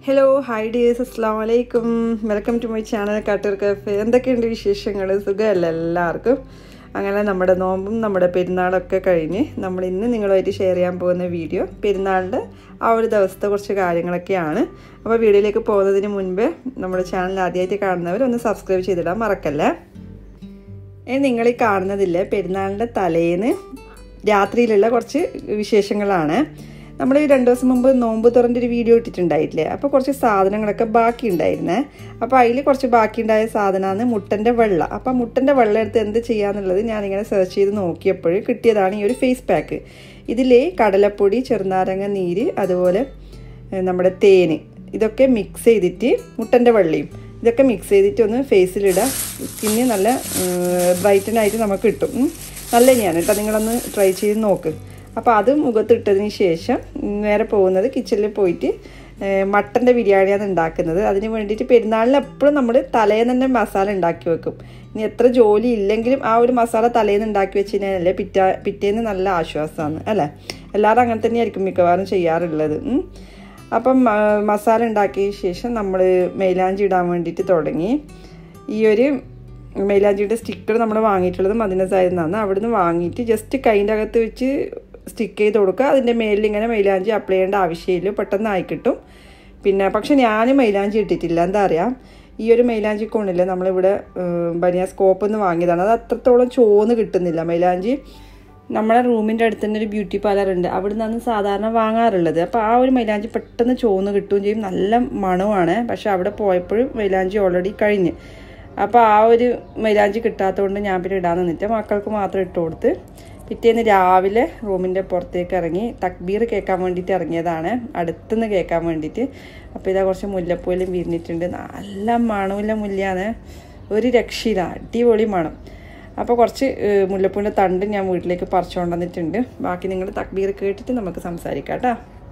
Hello hi dears അസ്സാം വലൈക്കും welcome to my channel Kattoor cafe എന്തൊക്കെയുണ്ട് വിശേഷങ്ങൾ സുഖമല്ല എല്ലാവർക്കും അങ്ങനെ നമ്മുടെ നോമ്പും നമ്മുടെ പെരുന്നാളൊക്കെ കഴിഞ്ഞ് നമ്മൾ ഇന്ന് നിങ്ങളുമായിട്ട് ഷെയർ ചെയ്യാൻ പോകുന്ന വീഡിയോ പെരുന്നാളിൻ്റെ ആ ഒരു ദിവസത്തെ കുറച്ച് കാര്യങ്ങളൊക്കെയാണ് അപ്പോൾ വീഡിയോയിലേക്ക് പോകുന്നതിന് മുൻപ് നമ്മുടെ ചാനൽ ആദ്യമായിട്ട് കാണുന്നവർ ഒന്ന് സബ്സ്ക്രൈബ് ചെയ്തിടാൻ മറക്കല്ലേ ഇനി നിങ്ങൾ ഈ കാണുന്നതില്ലേ പെരുന്നാളിൻ്റെ തലേന്ന് രാത്രിയിലുള്ള കുറച്ച് വിശേഷങ്ങളാണ് നമ്മൾ ഈ രണ്ട് ദിവസം മുമ്പ് നോമ്പ് തുറൻ്റെ ഒരു വീഡിയോ ഇട്ടിട്ടുണ്ടായില്ലേ അപ്പോൾ കുറച്ച് സാധനങ്ങളൊക്കെ ബാക്കി ഉണ്ടായിരുന്നേ അപ്പോൾ അതിൽ കുറച്ച് ബാക്കി ഉണ്ടായ സാധനമാണ് മുട്ടൻ്റെ വെള്ള അപ്പോൾ മുട്ടൻ്റെ വെള്ളം എടുത്ത് എന്ത് ചെയ്യാന്നുള്ളത് ഞാനിങ്ങനെ സെർച്ച് ചെയ്ത് നോക്കിയപ്പോൾ കിട്ടിയതാണ് ഈ ഒരു ഫേസ് പാക്ക് ഇതിൽ കടലപ്പൊടി ചെറുനാരങ്ങ നീര് അതുപോലെ നമ്മുടെ തേന് ഇതൊക്കെ മിക്സ് ചെയ്തിട്ട് മുട്ടൻ്റെ വെള്ളയും ഇതൊക്കെ മിക്സ് ചെയ്തിട്ട് ഒന്ന് ഫേസിലിടാം സ്കിന്ന് നല്ല ബ്രൈറ്റനായിട്ട് നമുക്ക് കിട്ടും നല്ല തന്നെയാണ് കേട്ടോ നിങ്ങളൊന്ന് ട്രൈ ചെയ്ത് നോക്ക് അപ്പോൾ അത് മുഖത്തിട്ടതിന് ശേഷം നേരെ പോകുന്നത് കിച്ചണിൽ പോയിട്ട് മട്ടൻ്റെ ബിരിയാണിയാണ് ഉണ്ടാക്കുന്നത് അതിന് വേണ്ടിയിട്ട് പെരുന്നാളിന് എപ്പോഴും നമ്മൾ തലേന്ന് തന്നെ മസാല ഉണ്ടാക്കി വെക്കും ഇനി എത്ര ജോലി ഇല്ലെങ്കിലും ആ ഒരു മസാല തലേന്ന് ഉണ്ടാക്കി വെച്ച് കഴിഞ്ഞാലല്ലേ പിറ്റാ പിറ്റേന്ന് നല്ല ആശ്വാസമാണ് അല്ലേ എല്ലാവരും അങ്ങനെ തന്നെയായിരിക്കും മിക്കവാറും ചെയ്യാറുള്ളത് അപ്പം മസാല ഉണ്ടാക്കിയ ശേഷം നമ്മൾ മെയിലാഞ്ചി ഇടാൻ വേണ്ടിയിട്ട് തുടങ്ങി ഈ ഒരു മെയിലാഞ്ചിയുടെ സ്റ്റിക്കർ നമ്മൾ വാങ്ങിയിട്ടുള്ളത് മദിനസായിൽ നിന്നാണ് അവിടുന്ന് വാങ്ങിയിട്ട് ജസ്റ്റ് കൈൻ്റെ അകത്ത് വെച്ച് സ്റ്റിക്ക് ചെയ്ത് കൊടുക്കുക അതിൻ്റെ മേലിൽ ഇങ്ങനെ മൈലാഞ്ചി അപ്ലൈ ചെയ്യേണ്ട ആവശ്യമില്ല പെട്ടെന്ന് ആയി കിട്ടും പിന്നെ പക്ഷെ ഞാൻ മൈലാഞ്ചി ഇട്ടിട്ടില്ല എന്താ അറിയാം ഈ ഒരു മൈലാഞ്ചി കോണില്ല നമ്മളിവിടെ ബനിയ സ്കോപ്പ് നിന്ന് വാങ്ങിയതാണ് അത് അത്രത്തോളം ചോന്ന് കിട്ടുന്നില്ല മൈലാഞ്ചി നമ്മളെ റൂമിൻ്റെ അടുത്ത് തന്നെ ഒരു ബ്യൂട്ടി പാർലർ ഉണ്ട് അവിടെ നിന്നാണ് സാധാരണ വാങ്ങാറുള്ളത് അപ്പോൾ ആ ഒരു മൈലാഞ്ചി പെട്ടെന്ന് ചോന്ന് കിട്ടുകയും ചെയ്യും നല്ല മണമാണ് പക്ഷെ അവിടെ പോയപ്പോഴും മൈലാഞ്ചി ഓൾറെഡി കഴിഞ്ഞ് അപ്പോൾ ആ ഒരു മൈലാഞ്ചി കിട്ടാത്തതുകൊണ്ട് ഞാൻ പിന്നെ ഇടാൻ നിന്നിട്ട് മക്കൾക്ക് മാത്രം ഇട്ട് കൊടുത്ത് പിറ്റേന്ന് രാവിലെ റൂമിൻ്റെ പുറത്തേക്ക് ഇറങ്ങി തക്ബീർ കേൾക്കാൻ വേണ്ടിയിട്ട് ഇറങ്ങിയതാണ് അടുത്തുനിന്ന് കേൾക്കാൻ വേണ്ടിയിട്ട് അപ്പോൾ ഇതാ കുറച്ച് മുല്ലപ്പൂലും വിരിഞ്ഞിട്ടുണ്ട് നല്ല മണമില്ല മുല്ലയാണ് ഒരു രക്ഷയില്ല അടിപൊളി മണം അപ്പോൾ കുറച്ച് മുല്ലപ്പൂവിൻ്റെ തണ്ട് ഞാൻ വീട്ടിലേക്ക് പറിച്ചുകൊണ്ട് വന്നിട്ടുണ്ട് ബാക്കി നിങ്ങൾ തക്ബീർ കേട്ടിട്ട് നമുക്ക് സംസാരിക്കാം കേട്ടോ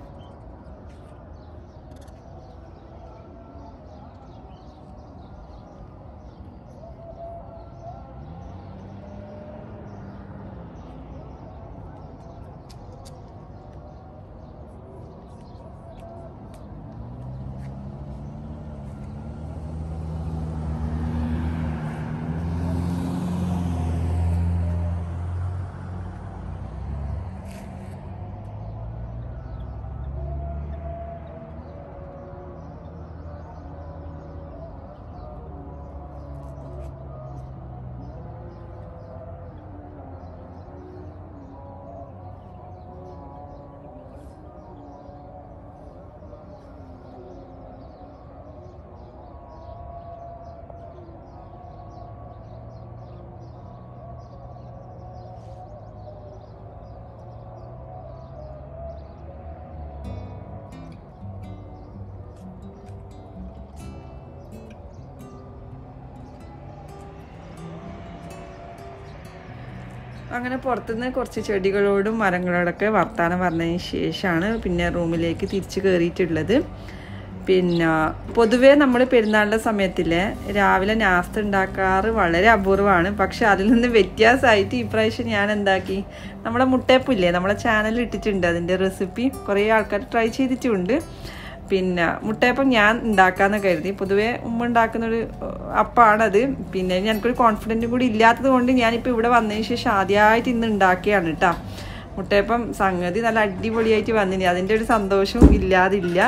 അങ്ങനെ പുറത്തുനിന്ന് കുറച്ച് ചെടികളോടും മരങ്ങളോടൊക്കെ വർത്താനം പറഞ്ഞതിന് ശേഷമാണ് പിന്നെ റൂമിലേക്ക് തിരിച്ച് കയറിയിട്ടുള്ളത് പിന്നെ പൊതുവേ നമ്മൾ പെരുന്നാളിൻ്റെ സമയത്തില്ലേ രാവിലെ നാസ്ത ഉണ്ടാക്കാറ് വളരെ അപൂർവമാണ് പക്ഷെ അതിൽ നിന്ന് വ്യത്യാസമായിട്ട് ഇപ്രാവശ്യം ഞാൻ എന്താക്കി നമ്മുടെ മുട്ടയപ്പില്ലേ നമ്മളെ ചാനലിൽ ഇട്ടിട്ടുണ്ട് അതിൻ്റെ റെസിപ്പി കുറേ ആൾക്കാർ ട്രൈ ചെയ്തിട്ടുമുണ്ട് പിന്നെ മുട്ടയപ്പം ഞാൻ ഉണ്ടാക്കാമെന്ന് കരുതി പൊതുവേ ഉമ്മ ഉണ്ടാക്കുന്നൊരു അപ്പാണത് പിന്നെ ഞങ്ങൾക്കൊരു കോൺഫിഡൻറ്റും കൂടി ഇല്ലാത്തത് കൊണ്ട് ഞാനിപ്പോൾ ഇവിടെ വന്നതിന് ശേഷം ആദ്യമായിട്ട് ഇന്ന് ഉണ്ടാക്കിയാണ് കേട്ടോ മുട്ടയപ്പം സംഗതി നല്ല അടിപൊളിയായിട്ട് വന്നിനി അതിൻ്റെ ഒരു സന്തോഷവും ഇല്ലാതില്ല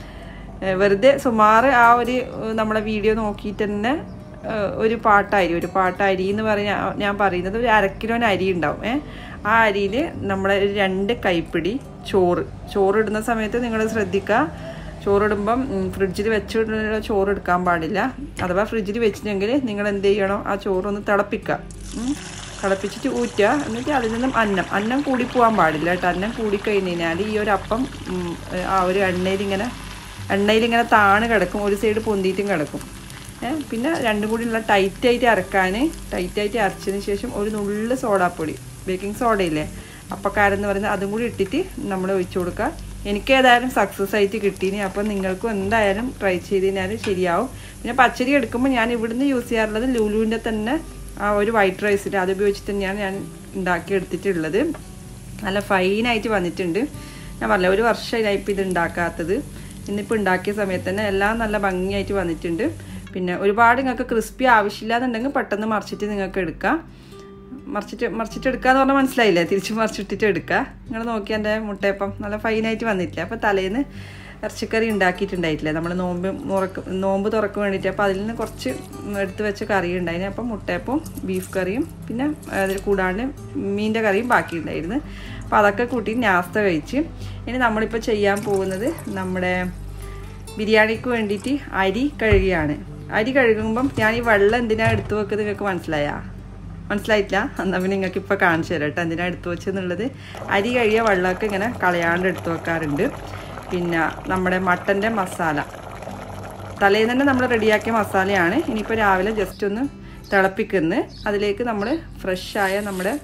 വെറുതെ സുമാറ് ആ ഒരു നമ്മളെ വീഡിയോ നോക്കിയിട്ട് തന്നെ ഒരു പാട്ടരി ഒരു പാട്ടരി എന്ന് പറഞ്ഞാൽ ഞാൻ പറയുന്നത് ഒരു അര കിലോന് അരി ഉണ്ടാവും ഏ ആ അരിയിൽ നമ്മളെ രണ്ട് കൈപ്പിടി ചോറ് ചോറ് ഇടുന്ന സമയത്ത് നിങ്ങൾ ശ്രദ്ധിക്കുക ചോറിടുമ്പം ഫ്രിഡ്ജിൽ വെച്ചിട്ടുള്ള ചോറ് എടുക്കാൻ പാടില്ല അഥവാ ഫ്രിഡ്ജിൽ വെച്ചിട്ടുണ്ടെങ്കിൽ നിങ്ങൾ എന്ത് ചെയ്യണം ആ ചോറൊന്ന് തിളപ്പിക്കുക തിളപ്പിച്ചിട്ട് ഊറ്റുക എന്നിട്ട് അതിൽ നിന്നും അന്നം അന്നം കൂടി പോകാൻ പാടില്ല കേട്ടോ അന്നം കൂടി കഴിഞ്ഞ് കഴിഞ്ഞാൽ ഈ ഒരു അപ്പം ആ ഒരു എണ്ണയിൽ ഇങ്ങനെ എണ്ണയിൽ ഇങ്ങനെ താണ് കിടക്കും ഒരു സൈഡ് പൊന്തിയിട്ടും കിടക്കും പിന്നെ രണ്ടും കൂടി ഉള്ള ടൈറ്റായിട്ട് അരക്കാൻ ടൈറ്റായിട്ട് അരച്ചതിന് ശേഷം ഒരു നുള്ളു സോഡാപ്പൊടി ബേക്കിംഗ് സോഡയില്ലേ അപ്പക്കാരെന്ന് പറയുന്നത് അതും കൂടി ഇട്ടിട്ട് നമ്മൾ ഒഴിച്ചു കൊടുക്കുക എനിക്ക് ഏതായാലും സക്സസ് ആയിട്ട് കിട്ടീനി അപ്പം നിങ്ങൾക്കും എന്തായാലും ട്രൈ ചെയ്ത് കഴിഞ്ഞാൽ ശരിയാവും പിന്നെ പച്ചരി എടുക്കുമ്പോൾ ഞാൻ ഇവിടുന്ന് യൂസ് ചെയ്യാറുള്ളത് ലുലുവിൻ്റെ തന്നെ ആ ഒരു വൈറ്റ് റൈസിൽ അത് ഉപയോഗിച്ചിട്ട് തന്നെയാണ് ഞാൻ ഉണ്ടാക്കി എടുത്തിട്ടുള്ളത് നല്ല ഫൈനായിട്ട് വന്നിട്ടുണ്ട് ഞാൻ പറഞ്ഞില്ല ഒരു വർഷമായി ഇപ്പം ഇത് ഉണ്ടാക്കാത്തത് ഇന്നിപ്പോൾ ഉണ്ടാക്കിയ സമയത്ത് തന്നെ എല്ലാം നല്ല ഭംഗിയായിട്ട് വന്നിട്ടുണ്ട് പിന്നെ ഒരുപാട് നിങ്ങൾക്ക് ക്രിസ്പി ആവശ്യമില്ലാന്നുണ്ടെങ്കിൽ പെട്ടെന്ന് മറിച്ചിട്ട് നിങ്ങൾക്ക് എടുക്കാം മറിച്ചിട്ട് മറിച്ചിട്ട് എടുക്കുക എന്ന് പറഞ്ഞാൽ മനസ്സിലായില്ലേ തിരിച്ച് മറിച്ചിട്ടിട്ട് എടുക്കുക നിങ്ങൾ നോക്കി എൻ്റെ മുട്ടയപ്പം നല്ല ഫൈനായിട്ട് വന്നിട്ടില്ല അപ്പോൾ തലേന്ന് ഇറച്ചിക്കറി ഉണ്ടാക്കിയിട്ടുണ്ടായിട്ടില്ല നമ്മൾ നോമ്പ് മുറക്ക് നോമ്പ് തുറക്ക് വേണ്ടിയിട്ട് അപ്പോൾ അതിൽ നിന്ന് കുറച്ച് എടുത്ത് വെച്ച കറി ഉണ്ടായിരുന്നു അപ്പം മുട്ടയപ്പം ബീഫ് കറിയും പിന്നെ അതിൽ കൂടാണ്ട് മീൻ്റെ കറിയും ബാക്കിയുണ്ടായിരുന്നു അപ്പോൾ അതൊക്കെ കൂട്ടി നാസ്ത കഴിച്ച് ഇനി നമ്മളിപ്പോൾ ചെയ്യാൻ പോകുന്നത് നമ്മുടെ ബിരിയാണിക്ക് വേണ്ടിയിട്ട് അരി കഴുകിയാണ് അരി കഴുകുമ്പം ഞാൻ ഈ വെള്ളം എന്തിനാണ് എടുത്തു വെക്കുന്നത് നിങ്ങൾക്ക് മനസ്സിലായാ മനസ്സിലായിട്ടില്ല എന്നാൽ പിന്നെ നിങ്ങൾക്ക് ഇപ്പോൾ കാണിച്ചു തരാം കേട്ടോ എന്തിനാണ് എടുത്തു വെച്ചെന്നുള്ളത് അരി കഴിയ വെള്ളമൊക്കെ ഇങ്ങനെ കളയാണ്ട് എടുത്തു വെക്കാറുണ്ട് പിന്നെ നമ്മുടെ മട്ടൻ്റെ മസാല തലേന്ന് തന്നെ നമ്മൾ റെഡിയാക്കിയ മസാലയാണ് ഇനിയിപ്പോൾ രാവിലെ ജസ്റ്റ് ഒന്ന് തിളപ്പിക്കുന്നു അതിലേക്ക് നമ്മൾ ഫ്രഷായ നമ്മുടെ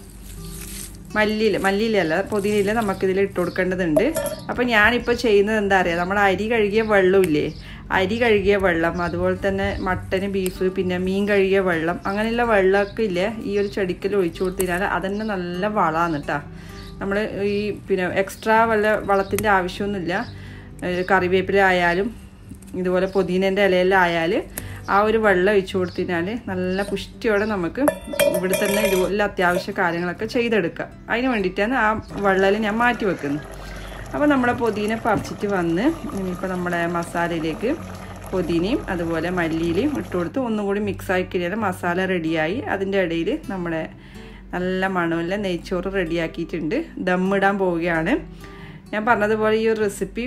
മല്ലിയില മല്ലിയിലല്ല പുതിനയില നമുക്കിതിൽ ഇട്ട് കൊടുക്കേണ്ടതുണ്ട് അപ്പോൾ ഞാനിപ്പോൾ ചെയ്യുന്നത് എന്താ അറിയുക നമ്മുടെ അരി കഴുകിയ വെള്ളമില്ലേ അരി കഴുകിയ വെള്ളം അതുപോലെ തന്നെ മട്ടന് ബീഫ് പിന്നെ മീൻ കഴുകിയ വെള്ളം അങ്ങനെയുള്ള വെള്ളമൊക്കെ ഇല്ലേ ഈ ഒരു ചെടിക്കൽ ഒഴിച്ചു കൊടുത്തിനാൽ അതന്നെ നല്ല വളമാണ് കേട്ടോ നമ്മൾ ഈ പിന്നെ എക്സ്ട്രാ വല്ല വളത്തിൻ്റെ ആവശ്യമൊന്നുമില്ല കറിവേപ്പില ആയാലും ഇതുപോലെ പുതിനേൻ്റെ ഇലയിലായാൽ ആ ഒരു വെള്ളം ഒഴിച്ചു കൊടുത്തിനാൽ നല്ല പുഷ്ടിയോടെ നമുക്ക് ഇവിടെ തന്നെ ഇതുപോലെ അത്യാവശ്യ കാര്യങ്ങളൊക്കെ ചെയ്തെടുക്കാം അതിന് വേണ്ടിയിട്ടാണ് ആ വെള്ളം ഞാൻ മാറ്റി വെക്കുന്നത് അപ്പോൾ നമ്മുടെ പുതിന പറിച്ചിട്ട് വന്ന് ഇനിയിപ്പോൾ നമ്മുടെ മസാലയിലേക്ക് പുതിനയും അതുപോലെ മല്ലിയിലയും ഇട്ട് കൊടുത്ത് ഒന്നും കൂടി മിക്സ് ആക്കി കഴിഞ്ഞാൽ മസാല റെഡിയായി അതിൻ്റെ ഇടയിൽ നമ്മുടെ നല്ല മണമുള്ള നെയ്ച്ചോറ് റെഡിയാക്കിയിട്ടുണ്ട് ദമ്മിടാൻ പോവുകയാണ് ഞാൻ പറഞ്ഞതുപോലെ ഈ ഒരു റെസിപ്പി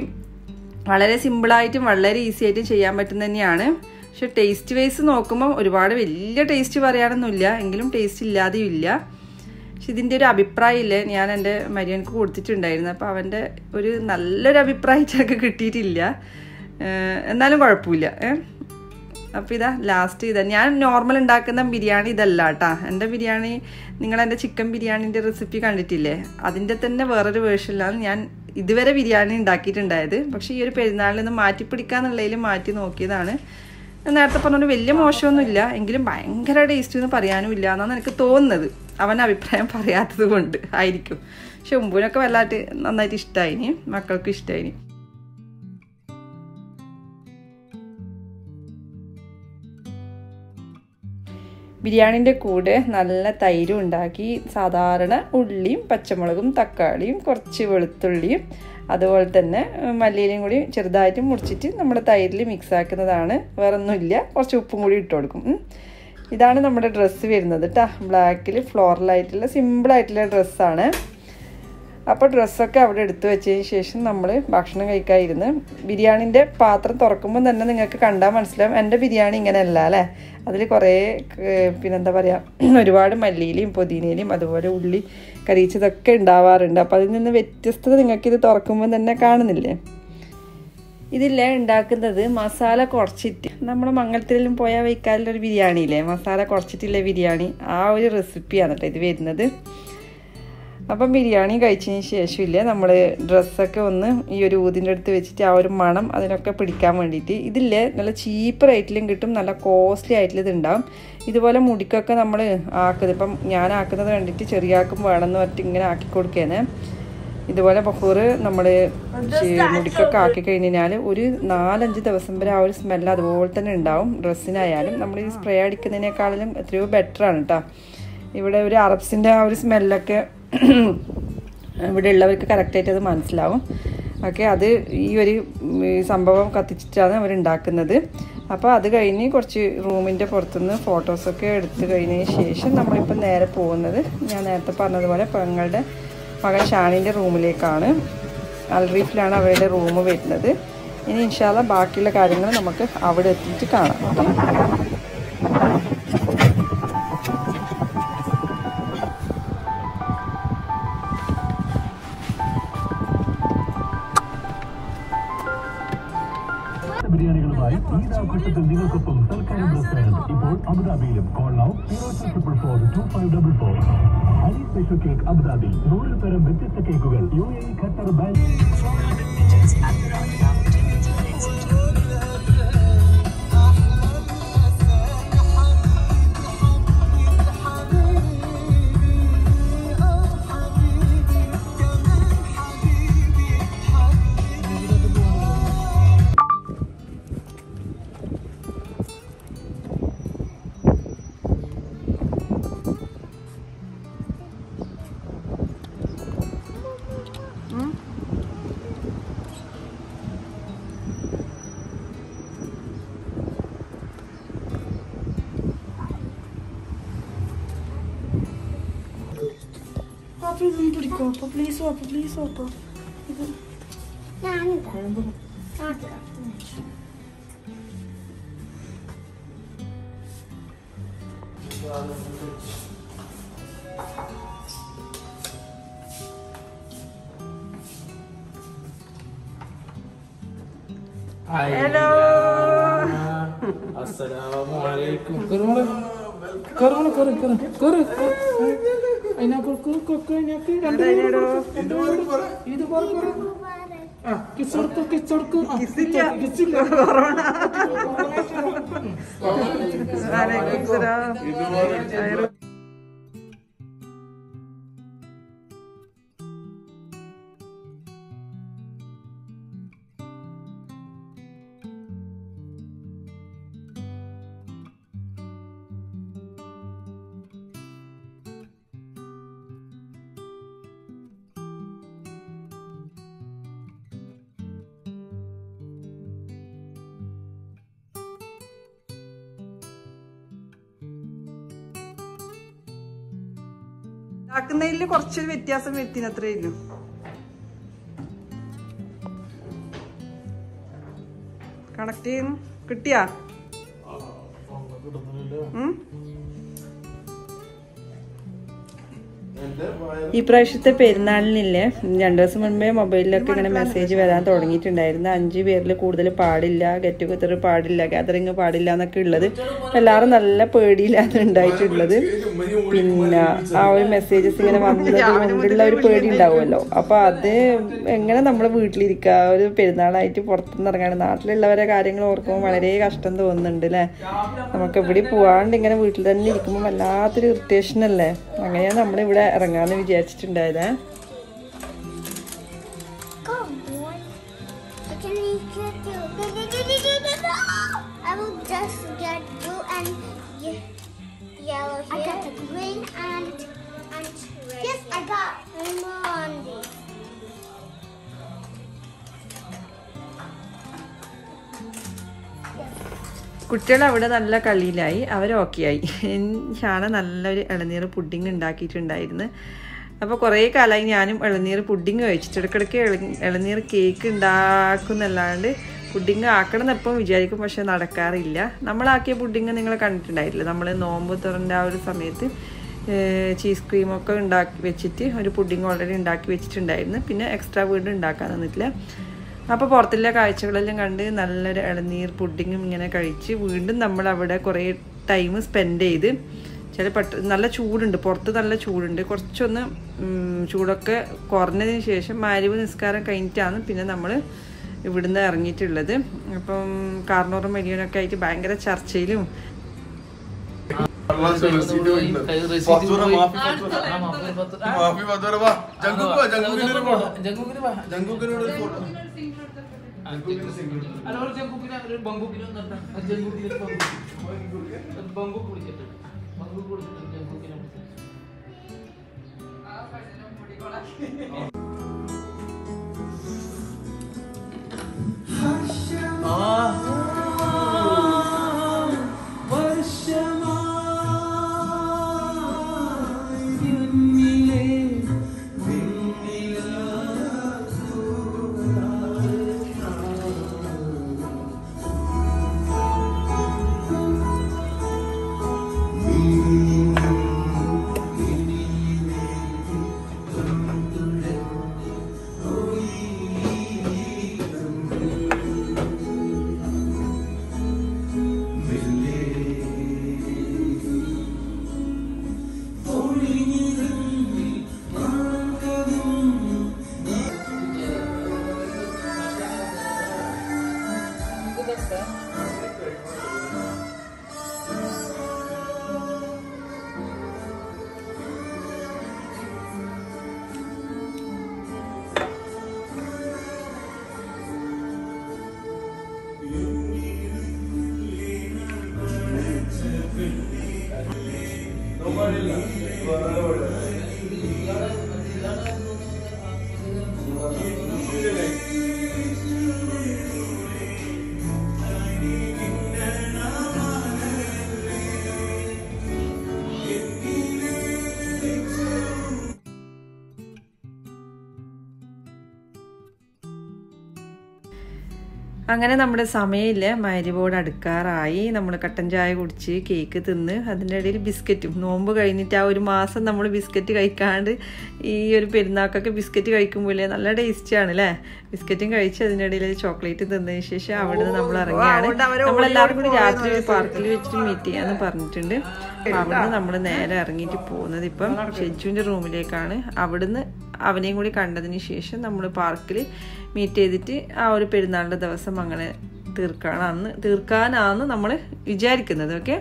വളരെ സിമ്പിളായിട്ടും വളരെ ഈസി ആയിട്ടും ചെയ്യാൻ പറ്റുന്ന തന്നെയാണ് പക്ഷെ ടേസ്റ്റ് വൈസ് നോക്കുമ്പോൾ ഒരുപാട് വലിയ ടേസ്റ്റ് പറയാനൊന്നുമില്ല എങ്കിലും ടേസ്റ്റ് ഇല്ലാതെയും ഇല്ല പക്ഷെ ഇതിൻ്റെ ഒരു അഭിപ്രായമില്ലേ ഞാൻ എൻ്റെ മരിയനക്ക് കൊടുത്തിട്ടുണ്ടായിരുന്നു അപ്പോൾ അവൻ്റെ ഒരു നല്ലൊരു അഭിപ്രായത്തിലൊക്കെ കിട്ടിയിട്ടില്ല എന്നാലും കുഴപ്പമില്ല അപ്പോൾ ഇതാ ലാസ്റ്റ് ഇതാ ഞാൻ നോർമൽ ഉണ്ടാക്കുന്ന ബിരിയാണി ഇതല്ല കേട്ടാ എൻ്റെ ബിരിയാണി നിങ്ങൾ എൻ്റെ ചിക്കൻ ബിരിയാണിൻ്റെ റെസിപ്പി കണ്ടിട്ടില്ലേ അതിൻ്റെ തന്നെ വേറൊരു വേർഷനിലാണ് ഞാൻ ഇതുവരെ ബിരിയാണി ഉണ്ടാക്കിയിട്ടുണ്ടായത് പക്ഷേ ഈ ഒരു പെരുന്നാളിൽ നിന്ന് മാറ്റി പിടിക്കാന്നുള്ളതിൽ മാറ്റി നോക്കിയതാണ് നേരത്തെ പറഞ്ഞൊരു വലിയ മോശമൊന്നുമില്ല എങ്കിലും ഭയങ്കര ടേസ്റ്റ് എന്ന് പറയാനും ഇല്ല എന്നാണ് എനിക്ക് തോന്നുന്നത് അവൻ അഭിപ്രായം പറയാത്തത് കൊണ്ട് ആയിരിക്കും പക്ഷെ ഉമ്പൂനൊക്കെ വല്ലാട്ട് നന്നായിട്ട് ഇഷ്ടമായിനി മക്കൾക്ക് ഇഷ്ടമായിനി ബിരിയാണിൻ്റെ കൂടെ നല്ല തൈരും ഉണ്ടാക്കി സാധാരണ ഉള്ളിയും പച്ചമുളകും തക്കാളിയും കുറച്ച് വെളുത്തുള്ളിയും അതുപോലെ തന്നെ മല്ലിയിലയും കൂടി ചെറുതായിട്ട് മുറിച്ചിട്ട് നമ്മുടെ തൈരിൽ മിക്സ് ആക്കുന്നതാണ് വേറെ ഒന്നുമില്ല കുറച്ച് ഉപ്പും കൂടി ഇട്ട് കൊടുക്കും ഇതാണ് നമ്മുടെ ഡ്രസ്സ് വരുന്നത് കേട്ടോ ബ്ലാക്കിൽ ഫ്ലോറലായിട്ടുള്ള സിമ്പിളായിട്ടുള്ള ഡ്രസ്സാണ് അപ്പോൾ ഡ്രസ്സൊക്കെ അവിടെ എടുത്തു വെച്ചതിന് ശേഷം നമ്മൾ ഭക്ഷണം കഴിക്കാതിരുന്ന് ബിരിയാണിൻ്റെ പാത്രം തുറക്കുമ്പോൾ തന്നെ നിങ്ങൾക്ക് കണ്ടാൽ മനസ്സിലാവും എൻ്റെ ബിരിയാണി ഇങ്ങനെയല്ല അല്ലേ അതിൽ കുറേ പിന്നെന്താ പറയുക ഒരുപാട് മല്ലിയിലയും പുതിനയിലയും അതുപോലെ ഉള്ളി കരിച്ചതൊക്കെ ഉണ്ടാവാറുണ്ട് അപ്പോൾ അതിൽ നിന്ന് വ്യത്യസ്തത നിങ്ങൾക്കിത് തുറക്കുമ്പോൾ തന്നെ കാണുന്നില്ലേ ഇതില്ലേ ഉണ്ടാക്കുന്നത് മസാല കുറച്ചിട്ട് നമ്മൾ മംഗളത്തിലും പോയാൽ വയ്ക്കാനുള്ള ഒരു ബിരിയാണിയില്ലേ മസാല കുറച്ചിട്ടുള്ള ബിരിയാണി ആ ഒരു റെസിപ്പിയാണ് കേട്ടോ ഇത് വരുന്നത് അപ്പം ബിരിയാണി കഴിച്ചതിന് ശേഷമില്ല നമ്മൾ ഡ്രസ്സൊക്കെ ഒന്ന് ഈ ഒരു ഊതിൻ്റെ അടുത്ത് വെച്ചിട്ട് ആ ഒരു മണം അതിനൊക്കെ പിടിക്കാൻ വേണ്ടിയിട്ട് ഇതില്ലേ നല്ല ചീപ്പ് റേറ്റിലും കിട്ടും നല്ല കോസ്റ്റ്ലി ആയിട്ടുള്ള ഇതുണ്ടാവും ഇതുപോലെ മുടിക്കൊക്കെ നമ്മൾ ആക്കുന്നത് ഇപ്പം ഞാൻ ആക്കുന്നത് കണ്ടിട്ട് ചെറിയാക്കും വേണമെന്ന് പറഞ്ഞിട്ട് ഇങ്ങനെ ആക്കി കൊടുക്കുകയാണ് ഇതുപോലെ ബഹൂർ നമ്മൾ മുടിക്കൊക്കെ ആക്കി കഴിഞ്ഞാൽ ഒരു നാലഞ്ച് ദിവസം വരെ ആ ഒരു സ്മെല്ല് അതുപോലെ തന്നെ ഉണ്ടാവും ഡ്രസ്സിനായാലും നമ്മൾ ഈ സ്പ്രേ അടിക്കുന്നതിനേക്കാളും എത്രയോ ബെറ്ററാണ് കേട്ടോ ഇവിടെ ഒരു അറബ്സിൻ്റെ ആ ഒരു സ്മെല്ലൊക്കെ ഇവിടെ ഉള്ളവർക്ക് കറക്റ്റായിട്ട് അത് മനസ്സിലാവും ഓക്കെ അത് ഈ ഒരു സംഭവം കത്തിച്ചിട്ടാണ് അവർ ഉണ്ടാക്കുന്നത് അപ്പോൾ അത് കഴിഞ്ഞ് കുറച്ച് റൂമിൻ്റെ പുറത്തുനിന്ന് ഫോട്ടോസൊക്കെ എടുത്ത് കഴിഞ്ഞതിന് ശേഷം നമ്മളിപ്പോൾ നേരെ പോകുന്നത് ഞാൻ നേരത്തെ പറഞ്ഞതുപോലെ പെങ്ങളുടെ മകൻ ഷാനിൻ്റെ റൂമിലേക്കാണ് അൽറീഫിലാണ് അവരുടെ റൂം വരുന്നത് ഇനി ഇൻഷാല്ല ബാക്കിയുള്ള കാര്യങ്ങൾ നമുക്ക് അവിടെ എത്തിയിട്ട് കാണാം ബിരിയാണികളുമായി ഈദ് ആഘോഷത്തിൽ നിങ്ങൾക്കൊപ്പം സൽക്കാരം റെസ്റ്റോറന്റ് ഇപ്പോൾ അബുദാബിയിലും call now zero triple four two five double four Hari special cake Abu Dhabi നൂറ് തരം വ്യത്യസ്ത കേക്കുകൾ യു എ ഖത്തർ ബാങ്ക് കോപ്പ പ്ലീസ് കോപ്പ പ്ലീസ് കോപ്പ ഞാനിതാ കാട്ടുക ഹലോ അസ്സലാമലൈക്കും കേറ് മോളെ കേറ് മോളെ കേറ് കേറ് കേറ് അതിനകത്ത് കേറ് കൊക്ക് അതിനകത്ത് രണ്ട് രണ്ട് പേര്. ഇത് പറ പറ ആ കിസ് കൊടുക്ക് കിസ് കൊടുക്ക് ആ, കിസ്സില്ല. കിസ്സില്ല കൊറോണ വലൈക്കും സലാം. ഹൈറ്. ഉണ്ടാക്കുന്നതിൽ കുറച്ചൊരു വ്യത്യാസം വരുത്തിന് അത്രേ ഉള്ളൂ കണക്ട് ചെയ്യുന്നു കിട്ടിയാ ഉം? ഈ പ്രാവശ്യത്തെ പെരുന്നാളിനില്ലേ രണ്ടു ദിവസം മുൻപേ മൊബൈലിലൊക്കെ ഇങ്ങനെ മെസ്സേജ് വരാൻ തുടങ്ങിയിട്ടുണ്ടായിരുന്നു അഞ്ച് പേരിൽ കൂടുതൽ പാടില്ല ഗെറ്റ് ടുഗദർ പാടില്ല ഗാദറിങ് പാടില്ല എന്നൊക്കെ ഉള്ളത് അപ്പൊ എല്ലാവരും നല്ല പേടിയിലാണ് ഉണ്ടായിട്ടുള്ളത് പിന്നെ ആ ഒരു മെസ്സേജസ് ഇങ്ങനെ വന്നത് കൊണ്ടുള്ള ഒരു പേടി ഉണ്ടാവുമല്ലോ അപ്പൊ അത് എങ്ങനെ നമ്മൾ വീട്ടിലിരിക്കുക ഒരു പെരുന്നാളായിട്ട് പുറത്തുനിന്ന് ഇറങ്ങാണ് നാട്ടിലുള്ളവരെ കാര്യങ്ങൾ ഓർക്കുമ്പോൾ വളരെ കഷ്ടം തോന്നുന്നുണ്ട് അല്ലേ നമുക്ക് എവിടെ പോവാണ്ട് ഇങ്ങനെ വീട്ടിൽ തന്നെ ഇരിക്കുമ്പോൾ വല്ലാത്തൊരു ഇറിറ്റേഷൻ അല്ലേ അങ്ങനെയാണ് നമ്മളിവിടെ ഇറങ്ങാന്ന് വിചാരിച്ചിട്ടുണ്ടായത് Go, boy. I can eat you too. I will just get blue and ye- yellow here. I got the green and and red. Yes, I got one more on these. കുട്ടികൾ അവിടെ നല്ല കളിയിലായി അവർ okay ആയി ഷാന നല്ലൊരു ഇളനീർ pudding ഉണ്ടാക്കിയിട്ടുണ്ടായിരുന്നു അപ്പോൾ കുറേ കാലമായി ഞാനും ഇളനീർ പുഡിങ് കഴിച്ചിട്ട് ഇടയ്ക്കിടയ്ക്ക് ഇള- ഇളനീർ കേക്ക് ഉണ്ടാക്കുന്നല്ലാണ്ട് പുഡിങ് ആക്കണം എപ്പം വിചാരിക്കും പക്ഷെ നടക്കാറില്ല നമ്മളാക്കിയ പുഡിങ് നിങ്ങൾ കണ്ടിട്ടുണ്ടായിട്ടില്ല നമ്മൾ നോമ്പ് തുറൻ്റെ ആ ഒരു സമയത്ത് ചീസ് ക്രീമൊക്കെ ഉണ്ടാക്കി വെച്ചിട്ട് ഒരു പുഡിങ് ഓൾറെഡി ഉണ്ടാക്കി വെച്ചിട്ടുണ്ടായിരുന്നു പിന്നെ എക്സ്ട്രാ വീണ്ടും ഉണ്ടാക്കാൻ തന്നിട്ടില്ല അപ്പോൾ പുറത്തുള്ള കാഴ്ചകളെല്ലാം കണ്ട് നല്ലൊരു ഇളനീർ പുഡിങ്ങും ഇങ്ങനെ കഴിച്ച് വീണ്ടും നമ്മൾ അവിടെ കുറേ ടൈം സ്പെൻഡ് ചെയ്ത് ചില പെട്ട നല്ല ചൂടുണ്ട് പുറത്ത് നല്ല ചൂടുണ്ട് കുറച്ചൊന്ന് ഉം, ചൂടൊക്കെ കുറഞ്ഞതിന് ശേഷം മാരിവ് നിസ്കാരം കഴിഞ്ഞിട്ടാണ് പിന്നെ നമ്മൾ ഇവിടുന്ന് ഇറങ്ങിയിട്ടുള്ളത് അപ്പം കാർണോറും വലിയനൊക്കെ ആയിട്ട് ഭയങ്കര ചർച്ചയിലും ഫത്തൂറ മാഫി ഫത്തൂറ. ആ, മാഫി ഫത്തൂറ. ആ, മാഫി ഫത്തൂറ വാ. ജങ്കുക്ക് വാ, ജങ്കുക്കിന് ഒരു ഫോട്ടോ. ജങ്കുക്കിന് വാ. ജങ്കുക്കിനോട് ഒരു ഫോട്ടോ. ആ, അല്ല, ഒരു ജങ്കുക്കിനെ, ഒരു ബങ്കുക്കിനെ ഒന്ന് നിർത്താം. ആ, ജങ്കുക്കിനെ ഒരു ബങ്കുക്ക്. ഒരു ബങ്കുക്ക് വിളിച്ചിട്ട്. ബങ്കുക്ക് വിളിച്ചിട്ട് ജങ്കുക്കിനെ വിളിച്ചിട്ട്. ആ അങ്ങനെ നമ്മുടെ സമയമില്ല മരിബോട് അടുക്കാറായി നമ്മൾ കട്ടൻ ചായ കുടിച്ച് കേക്ക് തിന്ന് അതിൻ്റെ ഇടയിൽ ബിസ്ക്കറ്റും നോമ്പ് കഴിഞ്ഞിട്ട് ആ ഒരു മാസം നമ്മൾ ബിസ്ക്കറ്റ് കഴിക്കാണ്ട് ഈ ഒരു പെരുന്നാക്കൊക്കെ ബിസ്ക്കറ്റ് കഴിക്കുമ്പോഴേ നല്ല ടേസ്റ്റിയാണ് അല്ലേ ബിസ്ക്കറ്റും കഴിച്ച് അതിൻ്റെ ഇടയിൽ ചോക്ലേറ്റ് തിന്നതിന് ശേഷം അവിടെ നിന്ന് നമ്മൾ ഇറങ്ങിയാണ് നമ്മളെല്ലാവരും കൂടി രാത്രി ഒരു പാർക്കിൽ വെച്ചിട്ട് മീറ്റ് ചെയ്യാന്ന് പറഞ്ഞിട്ടുണ്ട് അപ്പം അവിടുന്ന് നമ്മൾ നേരെ ഇറങ്ങിയിട്ട് പോകുന്നത് ഇപ്പം ഷെജുവിൻ്റെ റൂമിലേക്കാണ് അവിടുന്ന് അവനെയും കൂടി കണ്ടതിന് ശേഷം നമ്മൾ പാർക്കിൽ മീറ്റ് ചെയ്തിട്ട് ആ ഒരു പെരുന്നാളിൻ്റെ ദിവസം അങ്ങനെ തീർക്കാനാണ് തീർക്കാനാണ് നമ്മൾ വിചാരിക്കുന്നത് ഓക്കെ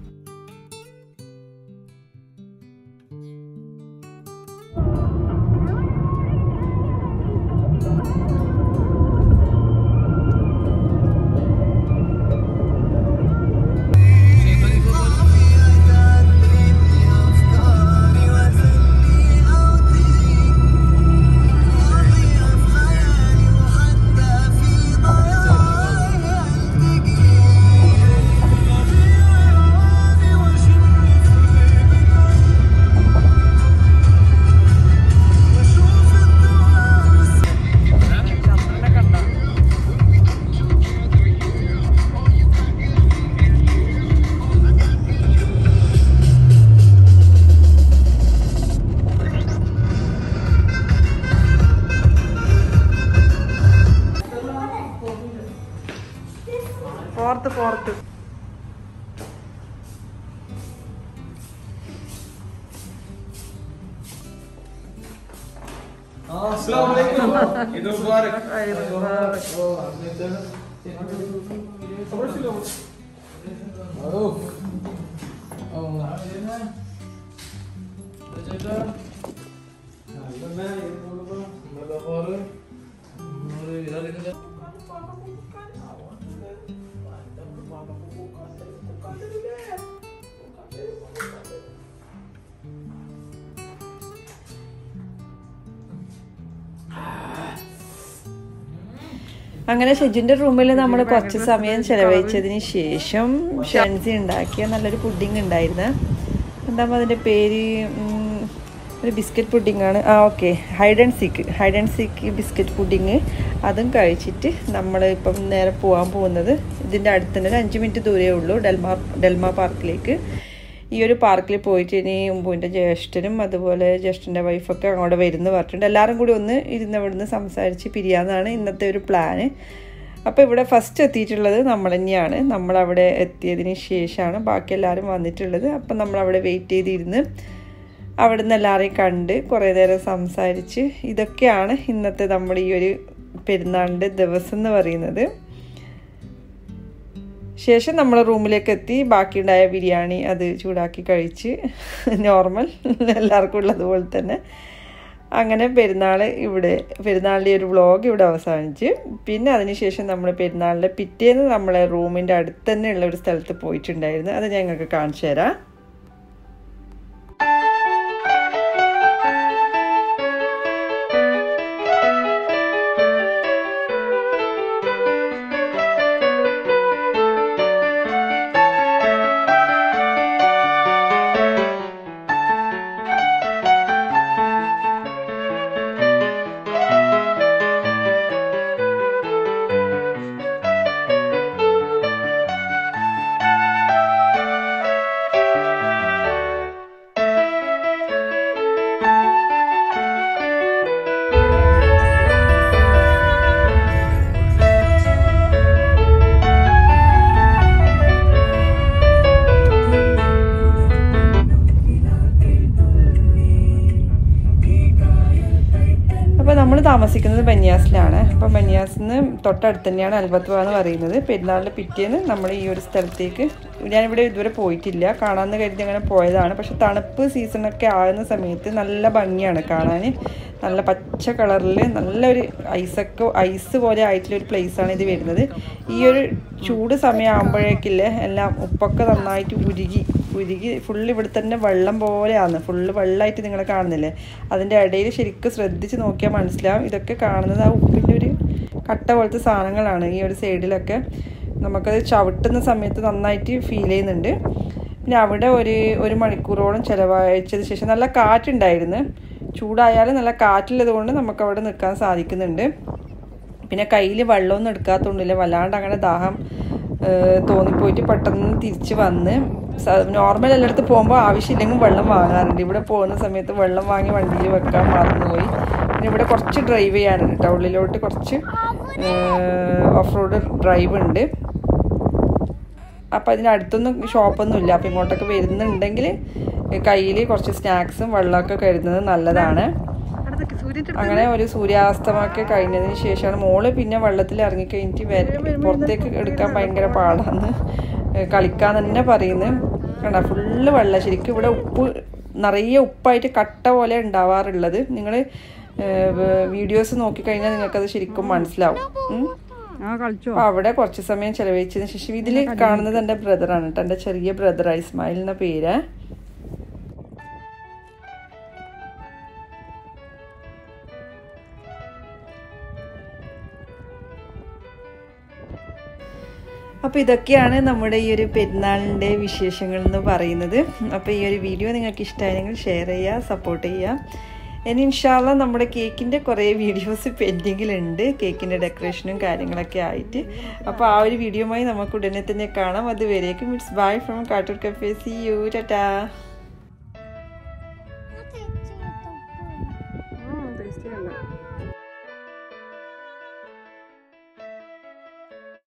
ഫോർത്ത് ഫോർത്ത് ഇത് മുബാരക് അങ്ങനെ ഷെജുൻ്റെ റൂമിൽ നമ്മൾ കുറച്ച് സമയം ചെലവഴിച്ചതിന് ശേഷം ഷൻസി ഉണ്ടാക്കിയ നല്ലൊരു പുഡിംഗ് ഉണ്ടായിരുന്നു എന്താ അതിൻ്റെ പേര് ഉം, ഒരു ബിസ്ക്കറ്റ് പുഡിംഗ് ആണ് ആ okay hide and seek hide and seek biscuit pudding അതും കഴിച്ചിട്ട് നമ്മൾ ഇപ്പം നേരെ പോകാൻ പോകുന്നത് ഇതിൻ്റെ അടുത്ത് തന്നെ ഒരു അഞ്ച് മിനിറ്റ് ദൂരേ ഉള്ളൂ ഡെൽമ ഡെൽമ പാർക്കിലേക്ക് ഈ ഒരു പാർക്കിൽ പോയിട്ട് ഇനി ഉമ്പുവിൻ്റെ ജ്യേഷ്ഠനും അതുപോലെ ജ്യേഷ്ഠൻ്റെ വൈഫൊക്കെ അങ്ങോട്ട് വരുന്നു പറഞ്ഞിട്ടുണ്ട് എല്ലാവരും കൂടി ഒന്ന് ഇരുന്ന് ഇവിടുന്ന് സംസാരിച്ച് പിരിയാന്നാണ് ഇന്നത്തെ ഒരു പ്ലാന് അപ്പോൾ ഇവിടെ ഫസ്റ്റ് എത്തിയിട്ടുള്ളത് നമ്മൾ തന്നെയാണ് നമ്മളവിടെ എത്തിയതിന് ശേഷമാണ് ബാക്കി എല്ലാവരും വന്നിട്ടുള്ളത് അപ്പം നമ്മളവിടെ വെയിറ്റ് ചെയ്തിരുന്ന് അവിടെ നിന്ന് എല്ലാവരെയും കണ്ട് കുറേ നേരം സംസാരിച്ച് ഇതൊക്കെയാണ് ഇന്നത്തെ നമ്മുടെ ഈ ഒരു പെരുന്നാളിൻ്റെ ദിവസം എന്ന് പറയുന്നത് ശേഷം നമ്മൾ റൂമിലേക്ക് എത്തി ബാക്കിയുണ്ടായ ബിരിയാണി അത് ചൂടാക്കി കഴിച്ച് നോർമൽ എല്ലാവർക്കും ഉള്ളതുപോലെ തന്നെ അങ്ങനെ പെരുന്നാൾ ഇവിടെ പെരുന്നാളിൻ്റെ ഒരു വ്ളോഗ് ഇവിടെ അവസാനിച്ച് പിന്നെ അതിനുശേഷം നമ്മൾ പെരുന്നാളിൻ്റെ പിറ്റേന്ന് നമ്മളെ റൂമിൻ്റെ അടുത്ത് തന്നെ ഉള്ള ഒരു സ്ഥലത്ത് പോയിട്ടുണ്ടായിരുന്നു അത് ഞങ്ങൾക്ക് കാണിച്ചു തരാം അപ്പോൾ നമ്മൾ താമസിക്കുന്നത് ബന്യാസിലാണ് അപ്പോൾ ബന്യാസിൽ നിന്ന് തൊട്ടടുത്ത് തന്നെയാണ് അൽബത്വ എന്ന് പറയുന്നത് പെരുന്നാളിൻ്റെ പിറ്റേന്ന് നമ്മൾ ഈ ഒരു സ്ഥലത്തേക്ക് ഞാനിവിടെ ഇതുവരെ പോയിട്ടില്ല കാണാമെന്ന് കരുതി അങ്ങനെ പോയതാണ് പക്ഷെ തണുപ്പ് സീസണൊക്കെ ആകുന്ന സമയത്ത് നല്ല ഭംഗിയാണ് കാണാൻ നല്ല പച്ച കളറിൽ നല്ലൊരു ഐസൊക്കെ ഐസ് പോലെ ആയിട്ടുള്ള ഒരു പ്ലേസാണ് ഇത് വരുന്നത് ഈ ഒരു ചൂട് സമയമാകുമ്പോഴേക്കില്ലേ എല്ലാം ഉപ്പൊക്കെ നന്നായിട്ട് ഉരുകി ഉരുകി ഫുള്ള് ഇവിടെ തന്നെ വെള്ളം പോലെയാണ് ഫുള്ള് വെള്ളമായിട്ട് നിങ്ങൾ കാണുന്നില്ലേ അതിൻ്റെ ഇടയിൽ ശരിക്കും ശ്രദ്ധിച്ച് നോക്കിയാൽ മനസ്സിലാവും ഇതൊക്കെ കാണുന്നത് ആ ഉപ്പിൻ്റെ ഒരു കട്ട പോലത്തെ സാധനങ്ങളാണ് ഈ ഒരു സൈഡിലൊക്കെ നമുക്കത് ചവിട്ടുന്ന സമയത്ത് നന്നായിട്ട് ഫീൽ ചെയ്യുന്നുണ്ട് പിന്നെ അവിടെ ഒരു ഒരു മണിക്കൂറോളം ചിലവഴിച്ചതിന് ശേഷം നല്ല കാറ്റുണ്ടായിരുന്നു ചൂടായാലും നല്ല കാറ്റുള്ളത് കൊണ്ട് നമുക്ക് അവിടെ നിൽക്കാൻ സാധിക്കുന്നുണ്ട് പിന്നെ കയ്യിൽ വെള്ളമൊന്നും എടുക്കാത്തതുകൊണ്ടില്ല വല്ലാണ്ട് അങ്ങനെ ദാഹം ഏഹ്, തോന്നിപ്പോയിട്ട് പെട്ടെന്ന് തിരിച്ച് വന്ന് നോർമൽ എല്ലായിടത്ത് പോകുമ്പോൾ ആവശ്യമില്ലെങ്കിൽ വെള്ളം വാങ്ങാറുണ്ട് ഇവിടെ പോകുന്ന സമയത്ത് വെള്ളം വാങ്ങി വണ്ടിയിൽ വെക്കാൻ മറന്നുപോയി പിന്നെ ഇവിടെ കുറച്ച് ഡ്രൈവ് ചെയ്യാനുണ്ട് കേട്ടോ ഉള്ളിലോട്ട് കുറച്ച് ഓഫ് റോഡ് ഡ്രൈവ് ഉണ്ട് അപ്പം അതിൻ്റെ അടുത്തൊന്നും ഷോപ്പൊന്നും ഇല്ല അപ്പം ഇങ്ങോട്ടൊക്കെ വരുന്നുണ്ടെങ്കിൽ കയ്യിൽ കുറച്ച് സ്നാക്സും വെള്ളമൊക്കെ കരുതുന്നത് നല്ലതാണ് അങ്ങനെ ഒരു സൂര്യാസ്തമൊക്കെ കഴിഞ്ഞതിന് ശേഷമാണ് മോള് പിന്നെ വെള്ളത്തിൽ ഇറങ്ങിക്കഴിഞ്ഞിട്ട് വര പുറത്തേക്ക് എടുക്കാൻ ഭയങ്കര പാടാന്ന് കളിക്കാൻ തന്നെ പറയുന്നത് കണ്ട ഫുള്ള് വെള്ളം ശരിക്കും ഇവിടെ ഉപ്പ് നിറയെ ഉപ്പായിട്ട് കട്ട പോലെ ഉണ്ടാവാറുള്ളത് നിങ്ങൾ വീഡിയോസ് നോക്കിക്കഴിഞ്ഞാൽ നിങ്ങൾക്കത് ശരിക്കും മനസ്സിലാവും ഉം. അപ്പൊ അവിടെ കുറച്ച് സമയം ചെലവഴിച്ചതിന് ശേഷം ഇതിൽ കാണുന്നത് എൻ്റെ ബ്രദറാണ് കേട്ടോ എൻ്റെ ചെറിയ ബ്രദർ ഇസ്മായിൽ എന്ന പേര് അപ്പോൾ ഇതൊക്കെയാണ് നമ്മുടെ ഈ ഒരു പെരുന്നാളിൻ്റെ വിശേഷങ്ങൾ എന്ന് പറയുന്നത് അപ്പോൾ ഈ ഒരു വീഡിയോ നിങ്ങൾക്ക് ഇഷ്ടമായെങ്കിൽ ഷെയർ ചെയ്യുക സപ്പോർട്ട് ചെയ്യുക ഇനി ഇൻഷാല്ല നമ്മുടെ കേക്കിൻ്റെ കുറേ വീഡിയോസ് പെൻഡിങ്ങിലുണ്ട് കേക്കിൻ്റെ ഡെക്കറേഷനും കാര്യങ്ങളൊക്കെ ആയിട്ട് അപ്പോൾ ആ ഒരു വീഡിയോയുമായി നമുക്ക് ഉടനെ തന്നെ കാണാം അതുവരേക്കും it's bye from Kattoor cafe see you Tata